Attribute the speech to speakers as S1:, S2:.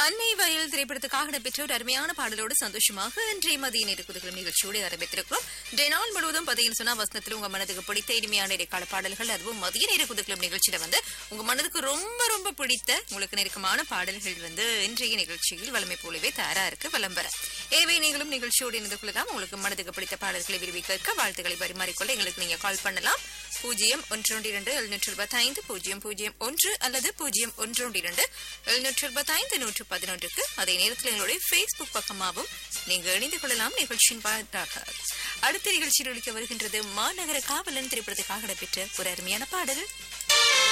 S1: பண்ணை வயல் திரைப்படத்துக்காக இடம்பெற்ற ஒரு அருமையான பாடலோடு சந்தோஷமாக இன்றைய மதிய நேர குதுகலம் நிகழ்ச்சியோடு ஆரம்பித்திருக்கிறோம் இன்றைய நாள் முழுவதும் பார்த்தீங்கன்னு சொன்னா வசனத்தில் உங்க மனதுக்கு பிடித்த இனிமையான இடைக்கால பாடல்கள் அதுவும் மதிய நேர குதுகலம் நிகழ்ச்சியில வந்து உங்க மனதுக்கு ரொம்ப ரொம்ப பிடித்த உங்களுக்கு நெருக்கமான பாடல்கள் வந்து இன்றைய நிகழ்ச்சியில் வளமை போலவே தயாரா இருக்கு விளம்பர எனவே நீங்களும் நிகழ்ச்சியோடு இணைந்து கொள்ளலாம் உங்களுக்கு மனதுக்கு பிடித்த பாடல்களை விரும்பி கேட்க வாழ்த்துக்களை பரிமாறிக்கொள்ள எங்களுக்கு நீங்க கால் பண்ணலாம் பூஜ்ஜியம் ஒன்று இரண்டு எழுநூற்று இருபத்தி ஐந்து பூஜ்ஜியம் பூஜ்ஜியம் ஒன்று அல்லது பூஜ்ஜியம் ஒன்று இரண்டு எழுநூற்று இருபத்தி ஐந்து நூற்று பதினொன்றுக்கு அதே நேரத்தில் எங்களுடைய ஃபேஸ்புக் பக்கமாகவும் நீங்க இணைந்து கொள்ளலாம் நிகழ்ச்சியின் பாட்டாக அடுத்த நிகழ்ச்சியில் ஒழிக்க வருகின்றது மாநகர காவலன் திரைப்படத்துக்காக இடம்பெற்ற ஒரு அருமையான பாடல்